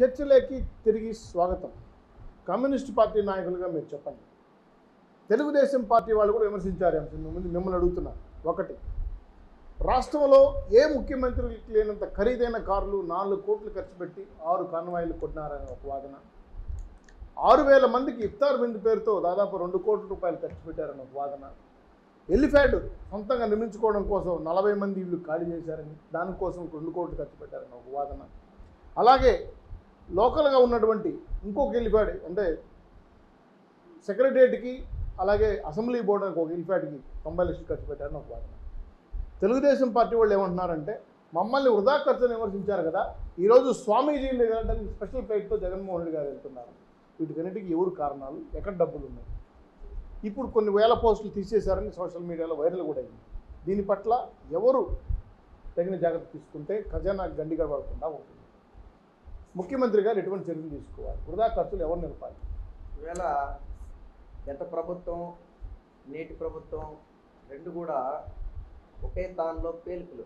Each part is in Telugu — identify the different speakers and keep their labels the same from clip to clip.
Speaker 1: చర్చలోకి తిరిగి స్వాగతం కమ్యూనిస్ట్ పార్టీ నాయకులుగా మీరు చెప్పండి తెలుగుదేశం పార్టీ వాళ్ళు కూడా విమర్శించారు ఈ అంశం ముందు మిమ్మల్ని అడుగుతున్నా ఒకటి రాష్ట్రంలో ఏ ముఖ్యమంత్రికి లేనంత ఖరీదైన కార్లు నాలుగు కోట్లు ఖర్చు పెట్టి ఆరు కాన్వాయిలు కొట్టినారని ఒక వాదన ఆరు వేల మందికి ఇఫ్తార్ బిందు పేరుతో దాదాపు రెండు కోట్ల రూపాయలు ఖర్చు పెట్టారని ఒక వాదన ఎలిఫ్యాడ్ సొంతంగా నిర్మించుకోవడం కోసం నలభై మంది ఇల్లు ఖాళీ చేశారని దానికోసం రెండు కోట్లు ఖర్చు పెట్టారని ఒక వాదన అలాగే లోకల్గా ఉన్నటువంటి ఇంకొక ఎలిఫ్యాడ్ అంటే సెక్రటరియట్కి అలాగే అసెంబ్లీ బోర్డుకి ఒక ఎలిఫ్యాడ్కి తొంభై లక్షలు ఖర్చు పెట్టారని ఒక వాదన తెలుగుదేశం పార్టీ వాళ్ళు ఏమంటున్నారంటే మమ్మల్ని వృధా ఖర్చును విమర్శించారు కదా ఈరోజు స్వామీజీని వెళ్ళడానికి స్పెషల్ ఫ్లైట్తో జగన్మోహన్ రెడ్డి గారు వెళ్తున్నారు వీటికన్నిటికీ ఎవరు కారణాలు ఎక్కడ డబ్బులు ఉన్నాయి ఇప్పుడు కొన్ని వేల పోస్టులు తీసేశారని సోషల్ మీడియాలో వైరల్ కూడా అయింది దీని పట్ల ఎవరు తగిన జాగ్రత్త తీసుకుంటే ఖజానా గండిగా పడకుండా ఉంటుంది ముఖ్యమంత్రి గారు ఎటువంటి చర్యలు తీసుకోవాలి వృధా ఖర్చులు ఎవరు నిలపాలి
Speaker 2: ఈవేళ గత ప్రభుత్వం నేటి ప్రభుత్వం రెండు కూడా ఒకే తానులో పేలికలు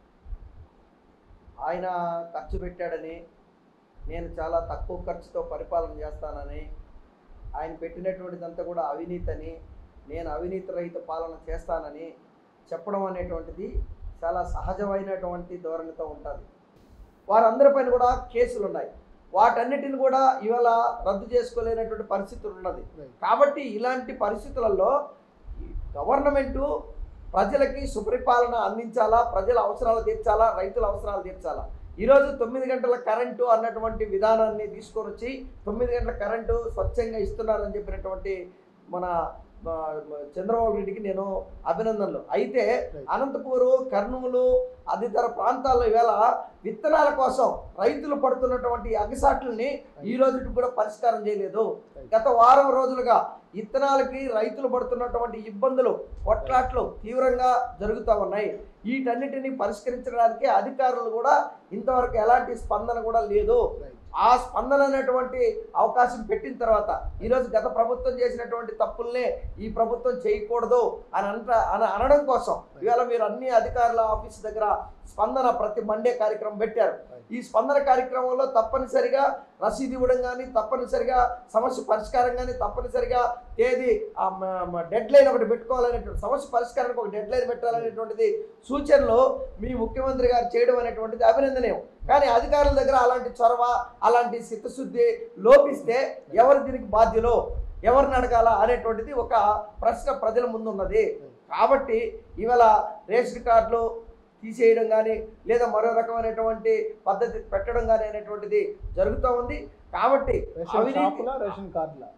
Speaker 2: ఆయన ఖర్చు పెట్టాడని నేను చాలా తక్కువ ఖర్చుతో పరిపాలన చేస్తానని ఆయన పెట్టినటువంటిదంతా కూడా అవినీతి అని నేను అవినీతి రహిత పాలన చేస్తానని చెప్పడం అనేటువంటిది చాలా సహజమైనటువంటి ధోరణితో ఉంటుంది వారందరిపైన కూడా కేసులు ఉన్నాయి వాటన్నిటిని కూడా ఇవాళ రద్దు చేసుకోలేనటువంటి పరిస్థితులు ఉన్నది కాబట్టి ఇలాంటి పరిస్థితులలో ఈ గవర్నమెంటు ప్రజలకి సుపరిపాలన అందించాలా ప్రజల అవసరాలు తీర్చాలా రైతుల అవసరాలు తీర్చాలా ఈరోజు తొమ్మిది గంటల కరెంటు అన్నటువంటి విధానాన్ని తీసుకొని వచ్చి తొమ్మిది గంటల కరెంటు స్వచ్ఛంగా ఇస్తున్నారని చెప్పినటువంటి మన ఆ, చంద్రబాబు రెడ్డికి నేను అభినందనలు అయితే అనంతపూరు కర్నూలు తదితర ప్రాంతాల్లో ఈవేళ విత్తనాల కోసం రైతులు పడుతున్నటువంటి అగసాట్లని ఈ రోజుకి కూడా పరిష్కారం చేయలేదు గత వారం రోజులుగా విత్తనాలకి రైతులు పడుతున్నటువంటి ఇబ్బందులు కొట్లాట్లు తీవ్రంగా జరుగుతూ ఉన్నాయి వీటన్నిటిని పరిష్కరించడానికి అధికారులు కూడా ఇంతవరకు ఎలాంటి స్పందన కూడా లేదు ఆ స్పందన అనేటువంటి అవకాశం పెట్టిన తర్వాత ఈరోజు గత ప్రభుత్వం చేసినటువంటి తప్పుల్నే ఈ ప్రభుత్వం చేయకూడదు అని అంట అని అనడం కోసం ఇవాళ మీరు అన్ని అధికారుల ఆఫీస్ దగ్గర స్పందన ప్రతి మండే కార్యక్రమం పెట్టారు ఈ స్పందన కార్యక్రమంలో తప్పనిసరిగా రసీదు ఇవ్వడం కానీ తప్పనిసరిగా సమస్య పరిష్కారం కానీ తప్పనిసరిగా తేదీ డెడ్ లైన్ ఒకటి పెట్టుకోవాలనేటువంటి సమస్య పరిష్కారానికి ఒక డెడ్ లైన్ పెట్టాలనేటువంటిది సూచనలు మీ ముఖ్యమంత్రి గారు చేయడం అనేటువంటిది అభినందనీయం కానీ అధికారుల దగ్గర అలాంటి చొరవ అలాంటి చిత్తశుద్ధి లోపిస్తే ఎవరు దీనికి బాధ్యులు ఎవరిని అడగాల అనేటువంటిది ఒక ప్రశ్న ప్రజల ముందు ఉన్నది కాబట్టి ఇవాళ రేషన్ కార్డులు తీసేయడం కానీ లేదా మరో రకమైనటువంటి పద్ధతి పెట్టడం కానీ అనేటువంటిది జరుగుతూ ఉంది కాబట్టి
Speaker 1: రేషన్
Speaker 2: అవినీతి-
Speaker 1: షాపులా రేషన్ కార్డులా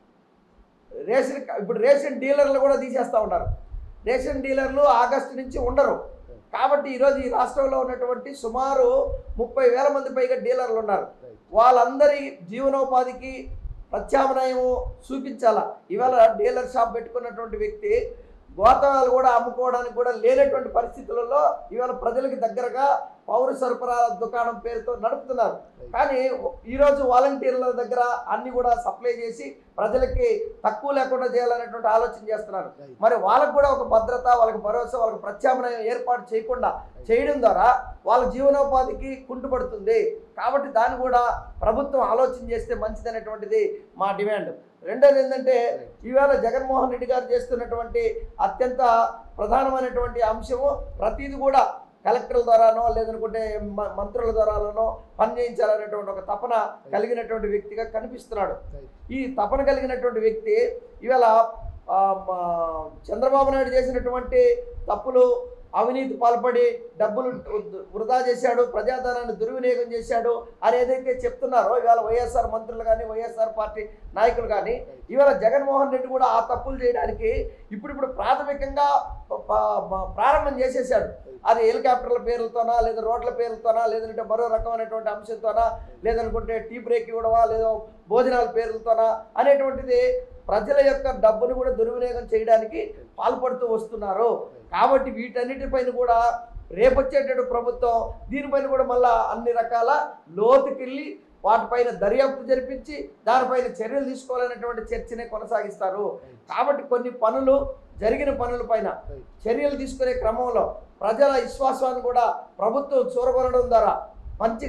Speaker 2: రేషన్ కా- ఇప్పుడు రేషన్ డీలర్లు కూడా తీసేస్తూ ఉన్నారు రేషన్ డీలర్లు ఆగస్టు నుంచి ఉండరు కాబట్టి ఈరోజు ఈ రాష్ట్రంలో ఉన్నటువంటి సుమారు ముప్పై వేల మంది పైగా డీలర్లు ఉన్నారు వాళ్ళందరి జీవనోపాధికి ప్రత్యామ్నాయం చూపించాలా ఇవాళ డీలర్ షాప్ పెట్టుకున్నటువంటి వ్యక్తి గోతాలు కూడా అమ్ముకోవడానికి కూడా లేనటువంటి పరిస్థితులలో ఇవాళ ప్రజలకు దగ్గరగా పౌర సరఫరాల దుకాణం పేరుతో నడుపుతున్నారు కానీ ఈరోజు వాలంటీర్ల దగ్గర అన్ని కూడా సప్లై చేసి ప్రజలకి తక్కువ లేకుండా చేయాలనేటువంటి ఆలోచన చేస్తున్నారు మరి వాళ్ళకు కూడా ఒక భద్రత వాళ్ళకి భరోసా వాళ్ళకి ప్రత్యామ్నాయం ఏర్పాటు చేయకుండా చేయడం ద్వారా వాళ్ళ జీవనోపాధికి కుంటుపడుతుంది కాబట్టి దాన్ని కూడా ప్రభుత్వం ఆలోచన చేస్తే మంచిదనేటువంటిది మా డిమాండ్ రెండోది ఏంటంటే ఈవేళ జగన్మోహన్ రెడ్డి గారు చేస్తున్నటువంటి అత్యంత ప్రధానమైనటువంటి అంశము ప్రతిది కూడా కలెక్టర్ల ద్వారానో లేదనుకుంటే మ- మంత్రుల ద్వారానో పని చేయించాలనేటువంటి ఒక తపన కలిగినటువంటి వ్యక్తిగా కనిపిస్తున్నాడు ఈ తపన కలిగినటువంటి వ్యక్తి ఇవాళ ఆ, మా చంద్రబాబు నాయుడు చేసినటువంటి తప్పులు అవినీతి పాల్పడి డబ్బులు వృధా చేశాడు ప్రజాధనాన్ని దుర్వినియోగం చేశాడు అని ఏదైతే చెప్తున్నారో ఇవాళ వైఎస్ఆర్ మంత్రులు కానీ వైఎస్ఆర్ పార్టీ నాయకులు కానీ ఇవాళ జగన్మోహన్ రెడ్డి కూడా ఆ తప్పులు చేయడానికి ఇప్పుడు ఇప్పుడు ప్రాథమికంగా ప- ప- ప్రారంభం చేసేసాడు అది హెలికాప్టర్ల పేర్లతోనా లేదా రోడ్ల పేర్లతోనా లేదంటే మరో రకమైనటువంటి అంశంతోనా లేదనుకుంటే టీ బ్రేక్ ఇవ్వడమా లేదా భోజనాల పేర్లతోనా అనేటువంటిది ప్రజల యొక్క డబ్బును కూడా దుర్వినియోగం చేయడానికి పాల్పడుతూ వస్తున్నారు కాబట్టి వీటన్నిటిపైన కూడా రేపొచ్చేటటువంటి ప్రభుత్వం దీనిపైన కూడా మళ్ళా అన్ని రకాల లోతుకెళ్ళి వాటిపైన దర్యాప్తు జరిపించి దానిపైన చర్యలు తీసుకోవాలనేటువంటి చర్చనే కొనసాగిస్తారు కాబట్టి కొన్ని పనులు జరిగిన పనులపైన చర్యలు తీసుకునే క్రమంలో ప్రజల విశ్వాసాన్ని కూడా ప్రభుత్వం చూరగొనడం ద్వారా మంచిగా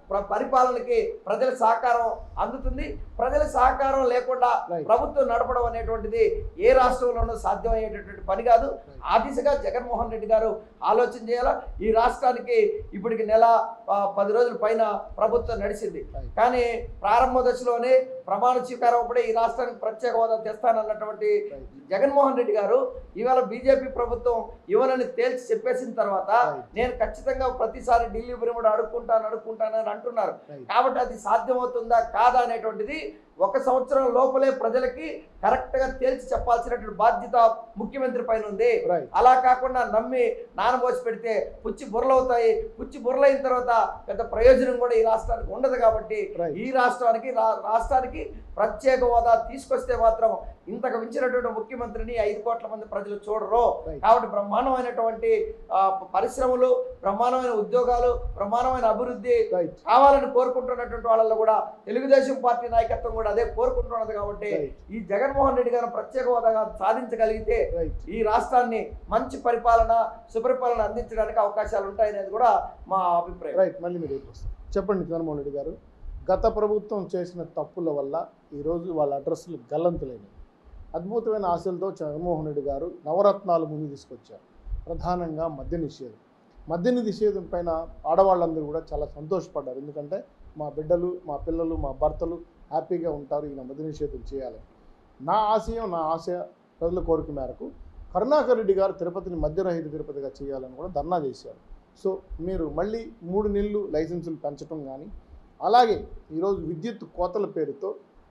Speaker 2: ప్ర- పరిపాలనకి ప్రజల సహకారం అందుతుంది ప్రజల సహకారం లేకుండా
Speaker 1: Right.
Speaker 2: ప్రభుత్వం నడపడం అనేటువంటిది ఏ రాష్ట్రంలోనూ సాధ్యమయ్యేటటువంటి పని కాదు ఆ దిశగా జగన్మోహన్ రెడ్డి గారు ఆలోచన చేయాలా ఈ రాష్ట్రానికి ఇప్పటికి నెల ఆ, పది రోజుల పైన ప్రభుత్వం నడిచింది
Speaker 1: Right.
Speaker 2: కానీ ప్రారంభ దశలోనే ప్రమాణ స్వీకారం అప్పుడే ఈ రాష్ట్రానికి ప్రత్యేక హోదా తెస్తానన్నటువంటి
Speaker 1: Right.
Speaker 2: జగన్మోహన్ రెడ్డి గారు ఇవాళ బీజేపీ ప్రభుత్వం ఇవ్వనని తేల్చి చెప్పేసిన తర్వాత
Speaker 1: Right.
Speaker 2: నేను ఖచ్చితంగా ప్రతిసారి ఢిల్లీ బిరుముడు అడుక్కుంటాను అడుక్కుంటాను అని అంటున్నారు
Speaker 1: Right.
Speaker 2: కాబట్టి అది సాధ్యమవుతుందా కాదా అనేటువంటిది ఒక సంవత్సరం లోపలే ప్రజలకి కరెక్ట్ గా తేల్చి చెప్పాల్సినటువంటి బాధ్యత ముఖ్యమంత్రి పైన ఉంది
Speaker 1: రైట్
Speaker 2: అలా కాకుండా నమ్మి నానబోసి పెడితే పుచ్చి బుర్రలవుతాయి పుచ్చి బుర్రలైన తర్వాత పెద్ద ప్రయోజనం కూడా ఈ రాష్ట్రానికి ఉండదు కాబట్టి
Speaker 1: Right.
Speaker 2: ఈ రాష్ట్రానికి రా- రాష్ట్రానికి ప్రత్యేక హోదా తీసుకొస్తే మాత్రం ఇంతకు మించినటువంటి ముఖ్యమంత్రిని ఐదు కోట్ల మంది ప్రజలు చూడరు
Speaker 1: Right.
Speaker 2: కాబట్టి బ్రహ్మాండమైనటువంటి ఆ, పరిశ్రమలు బ్రహ్మాండమైన ఉద్యోగాలు బ్రహ్మాండమైన అభివృద్ధి
Speaker 1: రైట్
Speaker 2: కావాలని కోరుకుంటున్నటువంటి వాళ్ళలో కూడా తెలుగుదేశం పార్టీ నాయకత్వం కూడా అదే కోరుకుంటున్నది కాబట్టి
Speaker 1: Right.
Speaker 2: ఈ జగన్మోహన్ రెడ్డి గారు ప్రత్యేక హోదాగా సాధించగలిగితే
Speaker 1: రైట్
Speaker 2: ఈ రాష్ట్రాన్ని మంచి పరిపాలన సుపరిపాలన అందించడానికి అవకాశాలు ఉంటాయనేది కూడా మా అభిప్రాయం
Speaker 1: రైట్ మళ్ళీ మీరు ఎప్పుడు వస్తారు చెప్పండి జగన్మోహన్ రెడ్డి గారు గత ప్రభుత్వం చేసిన తప్పుల వల్ల ఈరోజు వాళ్ళ అడ్రస్లు గల్లంతులైనవి అద్భుతమైన ఆశలతో జగన్మోహన్ రెడ్డి గారు నవరత్నాలు ముందు తీసుకొచ్చారు ప్రధానంగా మద్య నిషేధం మద్య నిషేధం పైన ఆడవాళ్ళందరూ కూడా చాలా సంతోషపడ్డారు ఎందుకంటే మా బిడ్డలు మా పిల్లలు మా భర్తలు హ్యాపీగా ఉంటారు ఈయన మద్య నిషేధం చేయాలి నా ఆశయం నా ఆశ ప్రజల కోరిక మేరకు కరుణాకర్ రెడ్డి గారు తిరుపతిని మద్యరహిత తిరుపతిగా చేయాలని కూడా ధర్నా చేశారు సో మీరు మళ్ళీ మూడు నెలలు లైసెన్సులు పెంచడం కానీ అలాగే ఈరోజు విద్యుత్ కోతల పేరుతో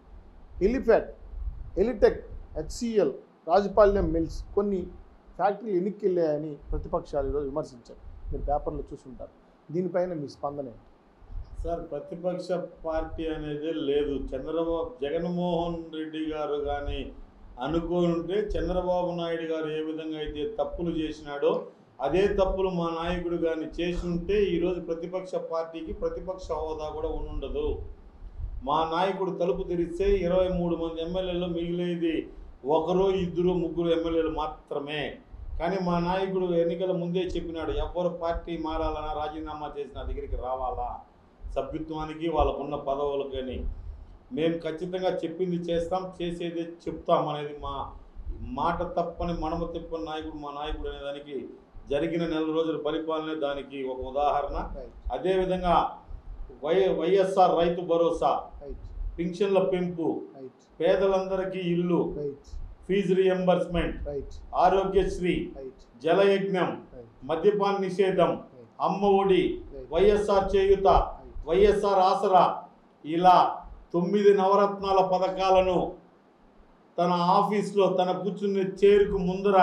Speaker 1: ఎలిఫాట్ ఎలిటెక్ హెచ్సిఎల్ రాజపాల్యం మిల్స్ కొన్ని ఫ్యాక్టరీలు ఎన్నికకి వెళ్ళాయని ప్రతిపక్షాలు ఈరోజు విమర్శించారు మీరు పేపర్లో చూసుంటారు దీనిపైన మీ స్పందన ఏంటి
Speaker 3: సార్ ప్రతిపక్ష పార్టీ అనేది లేదు చంద్రబాబు జగన్మోహన్ రెడ్డి గారు కానీ అనుకోనుంటే చంద్రబాబు నాయుడు గారు ఏ విధంగా అయితే తప్పులు చేసినాడో అదే తప్పులు మా నాయకుడు కానీ చేసి ఉంటే ఈరోజు ప్రతిపక్ష పార్టీకి ప్రతిపక్ష హోదా కూడా ఉండుండదు మా నాయకుడు తలుపు తెరిస్తే ఇరవై మూడు మంది ఎమ్మెల్యేలు మిగిలేది ఒకరు ఇద్దరు ముగ్గురు ఎమ్మెల్యేలు మాత్రమే కానీ మా నాయకుడు ఎన్నికల ముందే చెప్పినాడు ఎవరు పార్టీ మారాలన్నా రాజీనామా చేసి నా దగ్గరికి రావాలా సభ్యత్వానికి వాళ్ళకున్న పదవులకని మేము ఖచ్చితంగా చెప్పింది చేస్తాం చేసేది చెప్తాం అనేది మా మాట తప్పని మనమ తిప్పని నాయకుడు మా నాయకుడు అనే దానికి జరిగిన నెల రోజుల పరిపాలనే దానికి ఒక ఉదాహరణ
Speaker 1: రైట్
Speaker 3: అదేవిధంగా వై వైఎస్ఆర్ రైతు భరోసా
Speaker 1: రైట్
Speaker 3: పింఛన్ల పెంపు
Speaker 1: రైట్
Speaker 3: పేదలందరికీ ఇల్లు
Speaker 1: right
Speaker 3: fee reimbursement
Speaker 1: right
Speaker 3: Aarogyasri
Speaker 1: right
Speaker 3: Jalayagnam
Speaker 1: right
Speaker 3: మద్యపాన నిషేధం
Speaker 1: రైట్
Speaker 3: అమ్మ ఒడి
Speaker 1: రైట్
Speaker 3: వైఎస్ఆర్ చేయుత వైఎస్ఆర్ ఆసరా ఇలా తొమ్మిది నవరత్నాల పథకాలను తన ఆఫీస్లో తన కూర్చున్న చేరుకు ముందర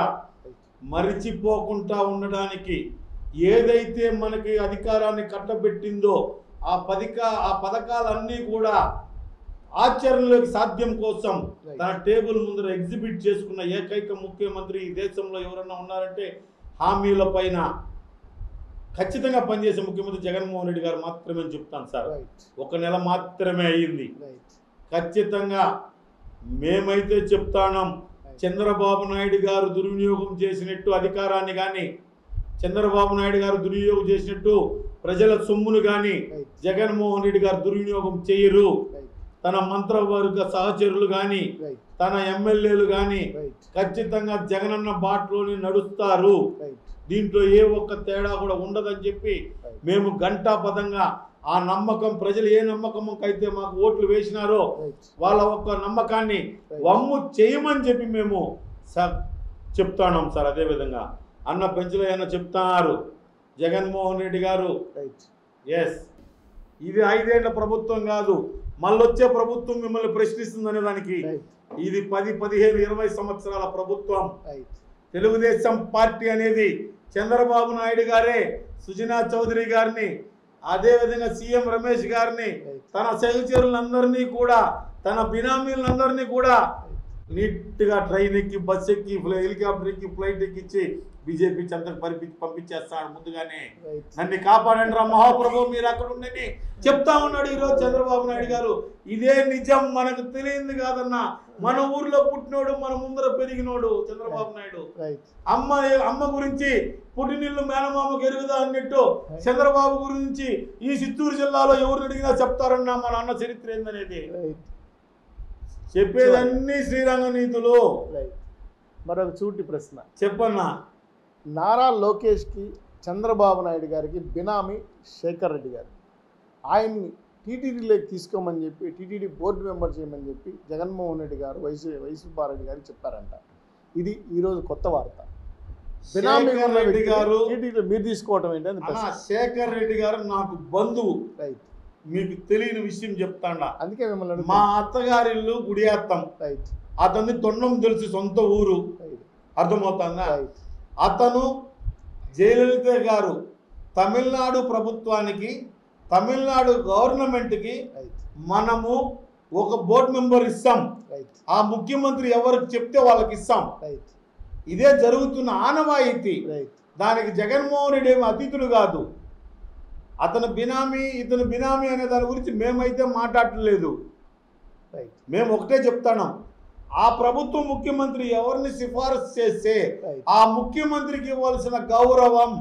Speaker 3: మరిచిపోకుండా ఉండడానికి ఏదైతే మనకి అధికారాన్ని కట్టబెట్టిందో ఆ పథక ఆ పథకాలన్నీ కూడా ఆచరణలోకి సాధ్యం కోసం తన టేబుల్ ముందర ఎగ్జిబిట్ చేసుకున్న ఏకైక ముఖ్యమంత్రి ఈ దేశంలో ఎవరన్నా ఉన్నారంటే హామీల పైన ఖచ్చితంగా పనిచేసే ముఖ్యమంత్రి జగన్మోహన్ రెడ్డి గారు మాత్రమే చెప్తాను సార్
Speaker 1: రైట్
Speaker 3: ఒక నెల మాత్రమే అయ్యింది
Speaker 1: రైట్
Speaker 3: ఖచ్చితంగా మేమైతే చెప్తాం చంద్రబాబు నాయుడు గారు దుర్వినియోగం చేసినట్టు అధికారాన్ని కానీ చంద్రబాబు నాయుడు గారు దుర్వినియోగం చేసినట్టు ప్రజల సొమ్మును కానీ
Speaker 1: రైట్
Speaker 3: జగన్మోహన్ రెడ్డి గారు దుర్వినియోగం చేయరు
Speaker 1: రైట్
Speaker 3: తన మంత్రవర్గ సహచరులు కానీ
Speaker 1: రైట్
Speaker 3: తన ఎమ్మెల్యేలు కానీ
Speaker 1: రైట్
Speaker 3: ఖచ్చితంగా జగనన్న బాటలోనే నడుస్తారు
Speaker 1: రైట్
Speaker 3: దీంట్లో ఏ ఒక్క తేడా కూడా ఉండదని చెప్పి మేము గంటాపదంగా ఆ నమ్మకం ప్రజలు ఏ నమ్మకం అయితే మాకు ఓట్లు వేసినారో
Speaker 1: రైట్
Speaker 3: వాళ్ళ ఒక్క నమ్మకాన్ని వమ్ము చేయమని చెప్పి మేము సార్ చెప్తాం సార్ అదేవిధంగా అన్న పెంచులో ఏమన్నా చెప్తున్నారు జగన్మోహన్ రెడ్డి గారు
Speaker 1: రైట్
Speaker 3: ఎస్ ఇది ఐదేళ్ల ప్రభుత్వం కాదు మళ్ళొచ్చే ప్రభుత్వం మిమ్మల్ని ప్రశ్నిస్తుందనే దానికి
Speaker 1: రైట్
Speaker 3: ఇది పది పదిహేను ఇరవై సంవత్సరాల ప్రభుత్వం
Speaker 1: రైట్
Speaker 3: తెలుగుదేశం పార్టీ అనేది చంద్రబాబు నాయుడు గారే సుజనా చౌదరి గారిని అదేవిధంగా సీఎం రమేష్ గారిని
Speaker 1: రైట్
Speaker 3: తన సహచరులందరినీ కూడా తన బినామీలందరినీ కూడా నీట్గా ట్రైన్ ఎక్కి బస్ ఎక్కి ఫ్లై హెలికాప్టర్ ఎక్కి ఫ్లైట్ ఎక్కిచ్చి బీజేపీ చెంతకు పంపి పంపించేస్తాడు ముందుగానే
Speaker 1: రైట్
Speaker 3: నన్ను కాపాడండి రా మహాప్రభు మీరు అక్కడ ఉండని చెప్తా ఉన్నాడు ఈరోజు చంద్రబాబు నాయుడు గారు ఇదే నిజం మనకు తెలియంది కాదన్నా మన ఊర్లో పుట్టినోడు మన ముందర పెరిగినోడు చంద్రబాబు నాయుడు
Speaker 1: రైట్
Speaker 3: అమ్మ అమ్మ గురించి పుట్టినిల్లు మేనమామకు ఎరుగుదా అన్నట్టు చంద్రబాబు గురించి ఈ చిత్తూరు జిల్లాలో ఎవరు అడిగినా చెప్తారన్నా మన అన్న చరిత్ర ఏందనేది
Speaker 1: రైట్
Speaker 3: చెప్పేదన్నీ శ్రీరంగ నీతులు
Speaker 1: రైట్ మరొక చూటి ప్రశ్న
Speaker 3: చెప్పన్నా
Speaker 1: నారా లోకేష్కి చంద్రబాబు నాయుడు గారికి బినామీ శేఖర్ రెడ్డి గారు ఆయన్ని టీటీడీలోకి తీసుకోమని చెప్పి టీటీడీ బోర్డు మెంబర్ చేయమని చెప్పి జగన్మోహన్ రెడ్డి గారు వైసు వైసుబారెడ్డి గారికి చెప్పారంట ఇది ఈరోజు కొత్త వార్త బినామీ
Speaker 3: శేఖర్ రెడ్డి గారు
Speaker 1: టీటీడీలో మీరు తీసుకోవటం ఏంటి అని
Speaker 3: అన్న శేఖర్ రెడ్డి గారు నాకు బంధువు
Speaker 1: రైట్
Speaker 3: మీకు తెలియని విషయం చెప్తాడా
Speaker 1: అందుకే మిమ్మల్ని
Speaker 3: మా
Speaker 1: అడుగుతున్నా.
Speaker 3: అత్తగారిల్లు గుడియాత్తం
Speaker 1: రైట్
Speaker 3: అతన్ని తొండం తెలిసి సొంత ఊరు
Speaker 1: రైట్
Speaker 3: అర్థమవుతుందా
Speaker 1: రైట్
Speaker 3: అతను జయలలిత గారు తమిళనాడు ప్రభుత్వానికి తమిళనాడు గవర్నమెంట్కి
Speaker 1: రైట్
Speaker 3: మనము ఒక బోర్డు మెంబర్ ఇస్తాం
Speaker 1: రైట్
Speaker 3: ఆ ముఖ్యమంత్రి ఎవరికి చెప్తే వాళ్ళకి ఇస్తాం
Speaker 1: రైట్
Speaker 3: ఇదే జరుగుతున్న ఆనవాయితీ
Speaker 1: రైట్
Speaker 3: దానికి జగన్మోహన్ రెడ్డి ఏమి అతిథులు కాదు అతను బినామీ ఇతను బినామీ అనే దాని గురించి మేమైతే మాట్లాడలేదు
Speaker 1: రైట్
Speaker 3: మేము ఒకటే చెప్తున్నాం ఆ ప్రభుత్వం ముఖ్యమంత్రి ఎవరిని సిఫారసు చేస్తే
Speaker 1: రైట్
Speaker 3: ఆ ముఖ్యమంత్రికి ఇవ్వాల్సిన గౌరవం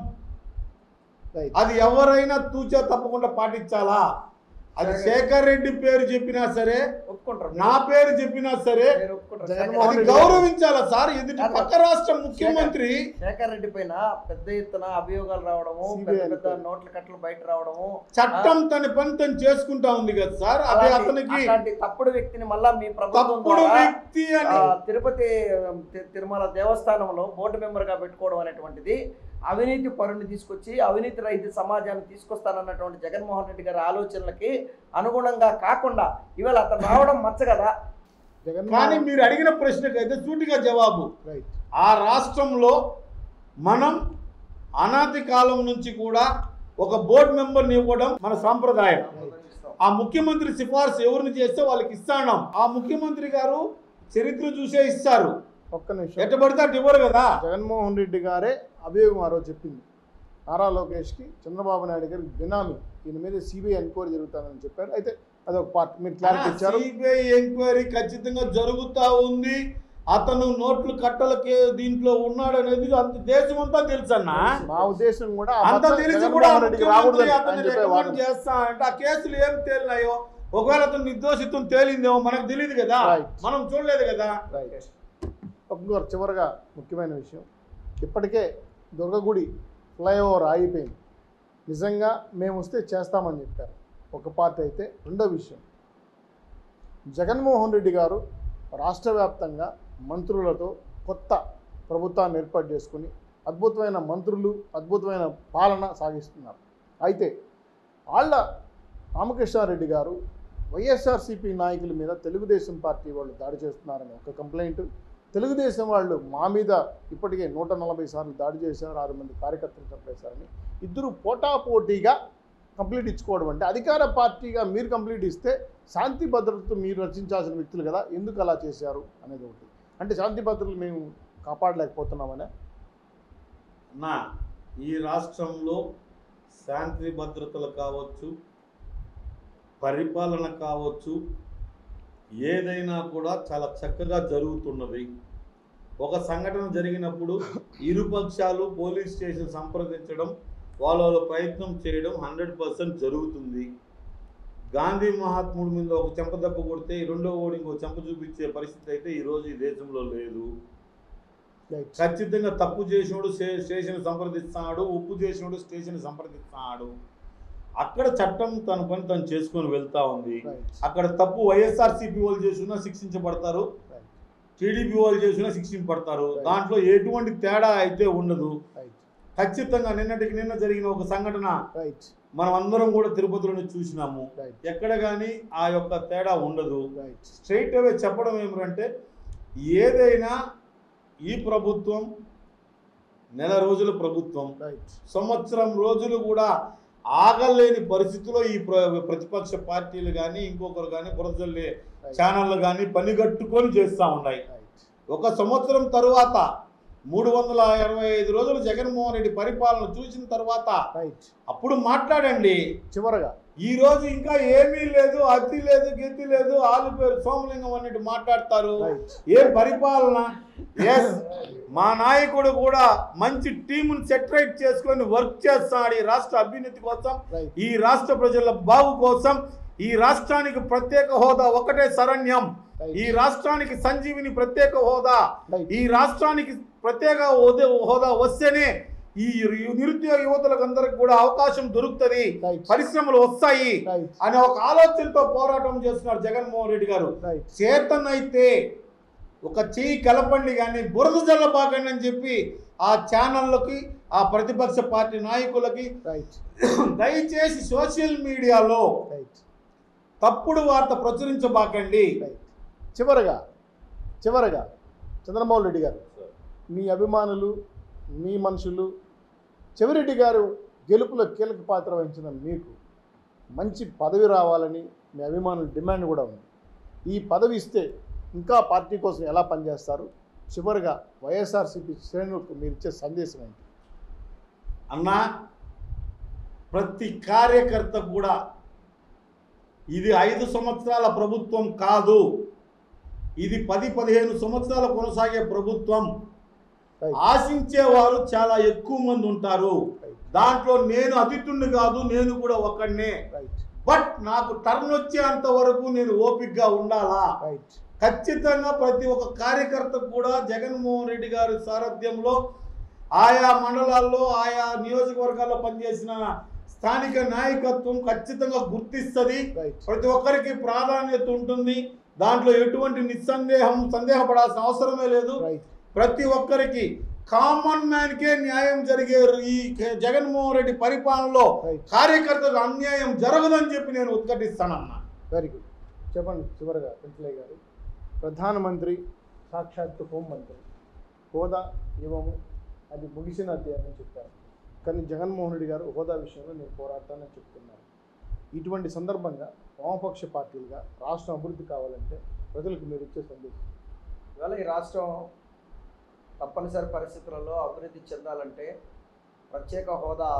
Speaker 1: రైట్
Speaker 3: అది ఎవరైనా తూచా తప్పకుండా పాటించాలా అది శేఖర్ రెడ్డి పేరు చెప్పినా సరే
Speaker 2: ఒప్పుకుంటారు
Speaker 3: నా పేరు చెప్పినా సరే
Speaker 2: మీరు ఒప్పుకుంటారు
Speaker 1: జగన్మోహన్
Speaker 3: అది
Speaker 1: రెడ్డి
Speaker 3: గౌరవించాలా సార్ ఎదుటి పక్క రాష్ట్ర ముఖ్యమంత్రి
Speaker 2: శేఖర్ రెడ్డి పైన పెద్ద ఎత్తున అభియోగాలు రావడము
Speaker 1: CBI
Speaker 2: పెద్ద పెద్ద
Speaker 1: అనుకోండి.
Speaker 2: నోట్ల కట్టలు బయట రావడము
Speaker 3: చట్టం తన పని తను చేసుకుంటా ఉంది కదా సార్ అది
Speaker 2: అలాంటి-
Speaker 3: అతనికి
Speaker 2: అట్లాంటి తప్పుడు వ్యక్తిని మళ్ళా మీ ప్రభుత్వం
Speaker 3: తప్పుడు
Speaker 2: ద్వారా
Speaker 3: వ్యక్తి అని
Speaker 2: ఆ, తిరుపతి తి- తిరుమల దేవస్థానంలో బోర్డు మెంబర్ గా పెట్టుకోవడం అనేటువంటిది అవినీతి పరుని తీసుకొచ్చి అవినీతి రహిత సమాజాన్ని తీసుకొస్తానన్నటువంటి జగన్మోహన్ రెడ్డి గారి ఆలోచనలకి అనుగుణంగా కాకుండా ఇవాళ అతను రావడం మచ్చ కదా
Speaker 3: కానీ
Speaker 1: జగన్మోహన్
Speaker 3: మీరు అడిగిన ప్రశ్నకైతే సూటిగా జవాబు
Speaker 1: రైట్
Speaker 3: ఆ రాష్ట్రంలో మనం అనాది కాలం నుంచి కూడా ఒక బోర్డు మెంబర్ని ఇవ్వడం మన సాంప్రదాయం ఆ ముఖ్యమంత్రి సిఫార్సు ఎవరిని చేస్తే వాళ్ళకి ఇస్తాం ఆ ముఖ్యమంత్రి గారు చరిత్ర చూసే ఇస్తారు
Speaker 1: ఒక్క నిమిషం
Speaker 3: ఎట్టబడితే అటు ఇవ్వరు కదా
Speaker 1: జగన్మోహన్ రెడ్డి గారే అభియోగం ఆ రోజు చెప్పింది నారా లోకేష్కి చంద్రబాబు నాయుడు గారికి బినామీ దీని మీద సిబిఐ ఎంక్వైరీ జరుగుతుందని చెప్పారు అయితే అదొక పార్ట్ మీరు క్లారిటీ ఇచ్చారు
Speaker 3: సిబిఐ ఎంక్వైరీ ఖచ్చితంగా జరుగుతా ఉంది అతను నోట్లు కట్టలకే దీంట్లో ఉన్నాడు అనేది అంత దేశం అంతా తెలుసు అన్న
Speaker 1: మా ఉద్దేశం కూడా ఆ
Speaker 3: అంత
Speaker 1: మచ్చ
Speaker 3: తెలిసి కూడా
Speaker 1: జగన్మోహన్ రెడ్డికి రాకూడదు
Speaker 3: ముఖ్యమంత్రి
Speaker 1: అని
Speaker 3: అతన్ని
Speaker 1: చెప్పే
Speaker 3: రికమెండ్
Speaker 1: వాదన.
Speaker 3: చేస్తా అంటే ఆ కేసులు ఏం తేలినాయో ఒకవేళ అతను నిర్దోషిత్వం తేలిందేమో మనకు తెలియదు కదా
Speaker 1: Right.
Speaker 3: మనం చూడలేదు కదా
Speaker 1: రైట్ ఒక్క చివరగా ముఖ్యమైన విషయం ఇప్పటికే దుర్గగుడి ఫ్లైఓవర్ ఆగిపోయింది నిజంగా మేము వస్తే చేస్తామని చెప్పారు ఒక పార్టీ అయితే రెండో విషయం జగన్మోహన్ రెడ్డి గారు రాష్ట్ర వ్యాప్తంగా మంత్రులతో కొత్త ప్రభుత్వాన్ని ఏర్పాటు చేసుకుని అద్భుతమైన మంత్రులు అద్భుతమైన పాలన సాగిస్తున్నారు అయితే వాళ్ళ రామకృష్ణారెడ్డి గారు వైఎస్ఆర్సీపీ నాయకుల మీద తెలుగుదేశం పార్టీ వాళ్ళు దాడి చేస్తున్నారని ఒక కంప్లైంట్ తెలుగుదేశం వాళ్ళు మా మీద ఇప్పటికే నూట నలభై సార్లు దాడి చేశారు ఆరు మంది కార్యకర్తలు చంపేశారని ఇద్దరు పోటాపోటీగా కంప్లీట్ ఇచ్చుకోవడం అంటే అధికార పార్టీగా మీరు కంప్లీట్ ఇస్తే శాంతి భద్రతతో మీరు రచించాల్సిన వ్యక్తులు కదా ఎందుకు అలా చేశారు అనేది ఒకటి అంటే శాంతి భద్రతలు మేము కాపాడలేకపోతున్నామనే
Speaker 3: నా ఈ రాష్ట్రంలో శాంతి భద్రతలు కావచ్చు పరిపాలన కావచ్చు ఏదైనా కూడా చాలా చక్కగా జరుగుతున్నది ఒక సంఘటన జరిగినప్పుడు ఇరుపక్షాలు పోలీస్ స్టేషన్ సంప్రదించడం వాళ్ళ వాళ్ళ ప్రయత్నం చేయడం హండ్రెడ్ పర్సెంట్ జరుగుతుంది గాంధీ మహాత్ముడి మీద ఒక చెంప దెబ్బ కొడితే ఈ రెండో ఓడి ఇంకో చెంప చూపించే పరిస్థితి అయితే ఈరోజు ఈ దేశంలో లేదు
Speaker 1: రైట్
Speaker 3: ఖచ్చితంగా తప్పు చేసినోడు స్టే- స్టేషన్ సంప్రదిస్తున్నాడు ఉప్పు చేసినోడు స్టేషన్ సంప్రదిస్తున్నాడు అక్కడ చట్టం తన పని తను చేసుకొని వెళ్తా ఉంది
Speaker 1: రైట్
Speaker 3: అక్కడ తప్పు వైఎస్ఆర్సీపీ వాళ్ళు చేసినా శిక్షించబడతారు
Speaker 1: రైట్
Speaker 3: టీడీపీ వాళ్ళు చేసినా శిక్షించబడతారు
Speaker 1: Right.
Speaker 3: దాంట్లో ఎటువంటి తేడా అయితే ఉండదు
Speaker 1: రైట్
Speaker 3: ఖచ్చితంగా నిన్నటికి నిన్న జరిగిన ఒక సంఘటన
Speaker 1: రైట్
Speaker 3: మనం అందరం కూడా తిరుపతిలోనే చూసినాము
Speaker 1: రైట్
Speaker 3: ఎక్కడ కానీ ఆ యొక్క తేడా ఉండదు
Speaker 1: రైట్
Speaker 3: స్ట్రైట్ అవే చెప్పడం ఏమిటంటే ఏదైనా ఈ ప్రభుత్వం నెల రోజుల ప్రభుత్వం
Speaker 1: రైట్
Speaker 3: సంవత్సరం రోజులు కూడా ఆగలేని పరిస్థితిలో ఈ ప్ర- ప్రతిపక్ష పార్టీలు కానీ ఇంకొకరు కానీ బురదల్లే ఛానళ్ళు కానీ పనిగట్టుకొని చేస్తూ ఉన్నాయి
Speaker 1: రైట్
Speaker 3: ఒక సంవత్సరం తరువాత మూడు వందల ఇరవై ఐదు రోజులు జగన్మోహన్ రెడ్డి పరిపాలన చూసిన తర్వాత
Speaker 1: రైట్
Speaker 3: అప్పుడు మాట్లాడండి
Speaker 1: చివరగా
Speaker 3: ఈ రోజు ఇంకా ఏమీ లేదు అతి లేదు గతి లేదు ఆలు పేరు సోమలింగం అన్నట్టు మాట్లాడతారు
Speaker 1: రైట్
Speaker 3: ఏం పరిపాలన ఎస్ మా నాయకుడు కూడా మంచి టీముని సెటరైట్ చేసుకొని వర్క్ చేస్తాడు ఈ రాష్ట్ర అభ్యున్నతి కోసం
Speaker 1: రైట్
Speaker 3: ఈ రాష్ట్ర ప్రజల బాగు కోసం ఈ రాష్ట్రానికి ప్రత్యేక హోదా ఒకటే శరణ్యం ఈ రాష్ట్రానికి సంజీవిని ప్రత్యేక హోదా
Speaker 1: రైట్
Speaker 3: ఈ రాష్ట్రానికి ప్రత్యేక హోదా హోదా వస్తేనే ఈ నిరుద్యోగ యువతులకు అందరికి కూడా అవకాశం దొరుకుతుంది
Speaker 1: రైట్
Speaker 3: పరిశ్రమలు వస్తాయి
Speaker 1: రైట్
Speaker 3: అనే ఒక ఆలోచనతో పోరాటం చేస్తున్నారు జగన్మోహన్ రెడ్డి గారు
Speaker 1: రైట్
Speaker 3: చేతనైతే ఒక చెయ్యి కలపండి కానీ బురద జల్లబాకండి అని చెప్పి ఆ ఛానళ్ళకి ఆ ప్రతిపక్ష పార్టీ నాయకులకి
Speaker 1: రైట్
Speaker 3: దయచేసి సోషల్ మీడియాలో
Speaker 1: రైట్
Speaker 3: తప్పుడు వార్త ప్రచురించబాకండి
Speaker 1: రైట్ చివరగా చివరగా చంద్రమోహన్ రెడ్డి గారు మీ అభిమానులు మీ మనుషులు చెవిరెడ్డి గారు గెలుపులో కీలక పాత్ర వహించిన మీకు మంచి పదవి రావాలని మీ అభిమానుల డిమాండ్ కూడా ఉంది ఈ పదవి ఇస్తే ఇంకా పార్టీ కోసం ఎలా పనిచేస్తారు చివరిగా వైఎస్ఆర్సీపీ శ్రేణులకు మీరు ఇచ్చే సందేశం ఏంటి
Speaker 3: అన్నా ప్రతి కార్యకర్త కూడా ఇది ఐదు సంవత్సరాల ప్రభుత్వం కాదు ఇది పది పదిహేను సంవత్సరాల కొనసాగే ప్రభుత్వం
Speaker 1: రైట్
Speaker 3: ఆశించేవారు చాలా ఎక్కువ మంది ఉంటారు
Speaker 1: రైట్
Speaker 3: దాంట్లో నేను అతిథుణ్ణి కాదు నేను కూడా ఒకడినే
Speaker 1: రైట్
Speaker 3: బట్ నాకు టర్న్ వచ్చేంత వరకు నేను ఓపికగా ఉండాలా
Speaker 1: రైట్
Speaker 3: ఖచ్చితంగా ప్రతి ఒక్క కార్యకర్త కూడా జగన్మోహన్ రెడ్డి గారి సారథ్యంలో ఆయా మండలాల్లో ఆయా నియోజకవర్గాల్లో పనిచేసిన స్థానిక నాయకత్వం ఖచ్చితంగా గుర్తిస్తుంది
Speaker 1: రైట్
Speaker 3: ప్రతి ఒక్కరికి ప్రాధాన్యత ఉంటుంది దాంట్లో ఎటువంటి నిస్సందేహం సందేహపడాల్సిన అవసరమే లేదు
Speaker 1: రైట్
Speaker 3: ప్రతి ఒక్కరికి కామన్ మ్యాన్కే న్యాయం జరిగే ఈ కే- జగన్మోహన్ రెడ్డి పరిపాలనలో
Speaker 1: రైట్
Speaker 3: కార్యకర్తకు అన్యాయం జరగదని చెప్పి నేను ఉద్ఘటిస్తానన్నా
Speaker 1: వెరీ గుడ్ చెప్పండి చివరగా పెంచలయ్య గారు ప్రధానమంత్రి సాక్షాత్తు హోంమంత్రి హోదా ఇవ్వము అది ముగిసిన అధ్యాయం అని చెప్పారు కానీ జగన్మోహన్ రెడ్డి గారు హోదా విషయంలో నేను పోరాడతానని చెప్తున్నారు ఇటువంటి సందర్భంగా వామపక్ష పార్టీలుగా రాష్ట్రం అభివృద్ధి కావాలంటే ప్రజలకు మీరు ఇచ్చే సందేశం
Speaker 2: ఇవాళ ఈ రాష్ట్రం తప్పనిసరి పరిస్థితులలో అభివృద్ధి చెందాలంటే ప్రత్యేక హోదా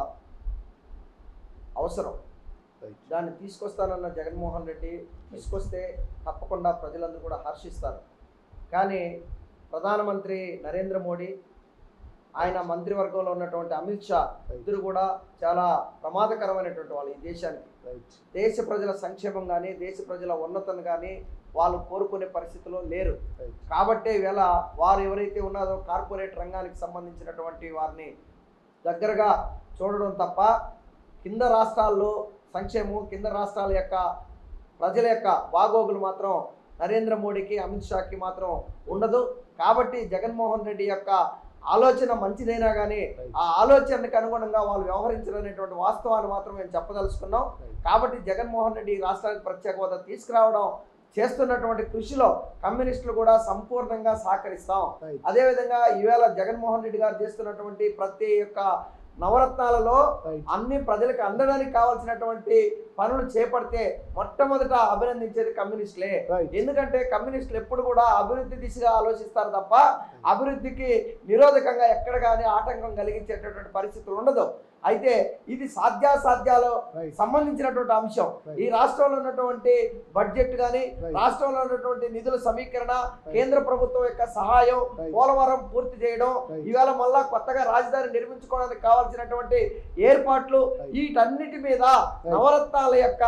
Speaker 2: అవసరం
Speaker 1: రైట్
Speaker 2: దాన్ని తీసుకొస్తానన్న జగన్మోహన్ రెడ్డి తీసుకొస్తే తప్పకుండా ప్రజలందరూ కూడా హర్షిస్తారు కానీ ప్రధానమంత్రి నరేంద్ర మోడీ ఆయన మంత్రివర్గంలో ఉన్నటువంటి అమిత్ షా ఇద్దరు కూడా చాలా ప్రమాదకరమైనటువంటి వాళ్ళు ఈ దేశానికి
Speaker 1: రైట్
Speaker 2: దేశ ప్రజల సంక్షేమం కానీ దేశ ప్రజల ఉన్నతను కానీ వాళ్ళు కోరుకునే పరిస్థితిలో లేరు
Speaker 1: రైట్
Speaker 2: కాబట్టే ఈవేళ వారు ఎవరైతే ఉన్నారో కార్పొరేట్ రంగానికి సంబంధించినటువంటి వారిని దగ్గరగా చూడడం తప్ప కింద రాష్ట్రాల్లో సంక్షేమం కింద రాష్ట్రాల యొక్క ప్రజల యొక్క బాగోగులు మాత్రం నరేంద్ర మోడీకి అమిత్ షాకి మాత్రం ఉండదు కాబట్టి జగన్మోహన్ రెడ్డి యొక్క ఆలోచన మంచిదైనా కానీ ఆ ఆలోచనకు అనుగుణంగా వాళ్ళు వ్యవహరించాలనేటువంటి వాస్తవాన్ని మాత్రం మేము చెప్పదలుచుకున్నాం కాబట్టి జగన్మోహన్ రెడ్డి ఈ రాష్ట్రానికి ప్రత్యేక హోదా తీసుకురావడం చేస్తున్నటువంటి కృషిలో కమ్యూనిస్టులు కూడా సంపూర్ణంగా సహకరిస్తాం
Speaker 1: రైట్
Speaker 2: అదేవిధంగా ఈవేళ జగన్మోహన్ రెడ్డి గారు చేస్తున్నటువంటి ప్రతి యొక్క నవరత్నాలలో
Speaker 1: రైట్
Speaker 2: అన్ని ప్రజలకు అందడానికి కావాల్సినటువంటి పనులు చేపడితే మొట్టమొదట అభినందించేది కమ్యూనిస్టులే
Speaker 1: రైట్
Speaker 2: ఎందుకంటే కమ్యూనిస్టులు ఎప్పుడు కూడా అభివృద్ధి దిశగా ఆలోచిస్తారు తప్ప అభివృద్ధికి నిరోధకంగా ఎక్కడ కానీ ఆటంకం కలిగించేటటువంటి పరిస్థితులు ఉండదు అయితే ఇది సాధ్యాసాధ్యాలు
Speaker 1: రైట్
Speaker 2: సంబంధించినటువంటి అంశం ఈ రాష్ట్రంలో ఉన్నటువంటి బడ్జెట్ కానీ
Speaker 1: Right.
Speaker 2: రాష్ట్రంలో ఉన్నటువంటి నిధుల సమీకరణ కేంద్ర ప్రభుత్వం యొక్క సహాయం
Speaker 1: Right.
Speaker 2: పోలవరం పూర్తి చేయడం
Speaker 1: Right.
Speaker 2: ఈవేళ మళ్ళా కొత్తగా రాజధాని నిర్మించుకోవడానికి కావాల్సినటువంటి ఏర్పాట్లు
Speaker 1: Right.
Speaker 2: వీటన్నిటి మీద నవరత్నాల యొక్క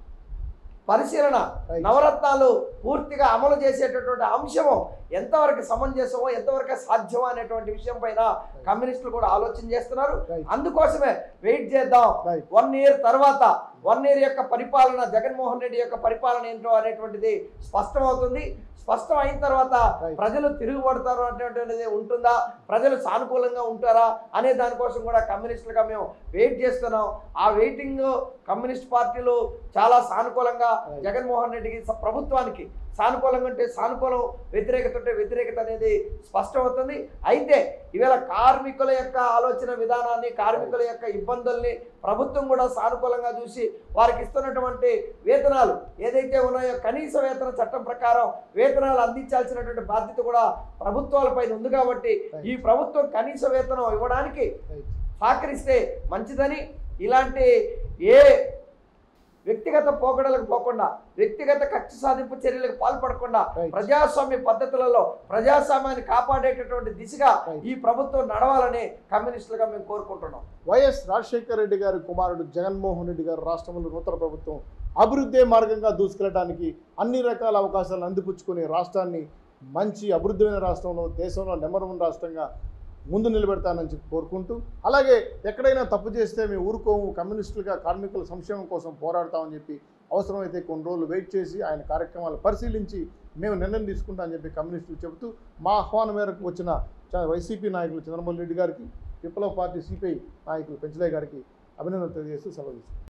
Speaker 2: పరిశీలన
Speaker 1: Right.
Speaker 2: నవరత్నాలు పూర్తిగా అమలు చేసేటటువంటి అంశము ఎంతవరకు సమంజసమో ఎంతవరకు సాధ్యమో అనేటువంటి విషయం పైన కమ్యూనిస్టులు కూడా ఆలోచన చేస్తున్నారు
Speaker 1: Right.
Speaker 2: అందుకోసమే వెయిట్ చేద్దాం
Speaker 1: రైట్
Speaker 2: వన్ ఇయర్ తర్వాత వన్ ఇయర్ యొక్క పరిపాలన జగన్మోహన్ రెడ్డి యొక్క పరిపాలన ఏంటో అనేటువంటిది స్పష్టమవుతుంది స్పష్టం అయిన తర్వాత
Speaker 1: Right.
Speaker 2: ప్రజలు తిరుగుబడతారు అనేటువంటిది ఉంటుందా ప్రజలు సానుకూలంగా ఉంటారా అనే దానికోసం కూడా కమ్యూనిస్టులుగా మేము వెయిట్ చేస్తున్నాం ఆ వెయిటింగ్ కమ్యూనిస్ట్ పార్టీలు చాలా సానుకూలంగా
Speaker 1: Right.
Speaker 2: జగన్మోహన్ రెడ్డికి స- ప్రభుత్వానికి సానుకూలంగా ఉంటే సానుకూలం వ్యతిరేకత ఉంటే వ్యతిరేకత అనేది స్పష్టమవుతుంది అయితే ఈవేళ కార్మికుల యొక్క ఆలోచన విధానాన్ని కార్మికుల యొక్క ఇబ్బందుల్ని ప్రభుత్వం కూడా సానుకూలంగా చూసి వారికి ఇస్తున్నటువంటి వేతనాలు ఏదైతే ఉన్నాయో కనీస వేతన చట్టం ప్రకారం వేతనాలు అందించాల్సినటువంటి బాధ్యత కూడా ప్రభుత్వాలపైన ఉంది కాబట్టి ఈ ప్రభుత్వం కనీస వేతనం ఇవ్వడానికి
Speaker 1: రైట్
Speaker 2: సహకరిస్తే మంచిదని ఇలాంటి ఏ వ్యక్తిగత పోకడలకు పోకుండా వ్యక్తిగత కక్ష సాధింపు చర్యలకు పాల్పడకుండా
Speaker 1: Right.
Speaker 2: ప్రజాస్వామ్య పద్ధతులలో ప్రజాస్వామ్యాన్ని కాపాడేటటువంటి దిశగా
Speaker 1: Right.
Speaker 2: ఈ ప్రభుత్వం నడవాలని కమ్యూనిస్టులుగా మేము కోరుకుంటున్నాం
Speaker 1: వైఎస్ రాజశేఖర రెడ్డి గారి కుమారుడు జగన్మోహన్ రెడ్డి గారు రాష్ట్రంలో నూతన ప్రభుత్వం అభివృద్ధి మార్గంగా దూసుకెళ్ళడానికి అన్ని రకాల అవకాశాలను అందిపుచ్చుకుని రాష్ట్రాన్ని మంచి అభివృద్ధమైన రాష్ట్రంలో దేశంలో నెంబర్ వన్ రాష్ట్రంగా ముందు నిలబెడతానని చెప్పి కోరుకుంటూ అలాగే ఎక్కడైనా తప్పు చేస్తే మేము ఊరుకోము కమ్యూనిస్టులుగా కార్మికుల సంక్షేమం కోసం పోరాడతామని చెప్పి అవసరమైతే కొన్ని రోజులు వెయిట్ చేసి ఆయన కార్యక్రమాలు పరిశీలించి మేము నిర్ణయం తీసుకుంటామని చెప్పి కమ్యూనిస్టులు చెబుతూ మా ఆహ్వానం మేరకు వచ్చిన చ- వైసీపీ నాయకులు చంద్రమోహన్ రెడ్డి గారికి విప్లవ పార్టీ సిపిఐ నాయకులు పెంచలే గారికి అభినందనలు తెలియజేస్తూ సెలవు తీసుకుంటాం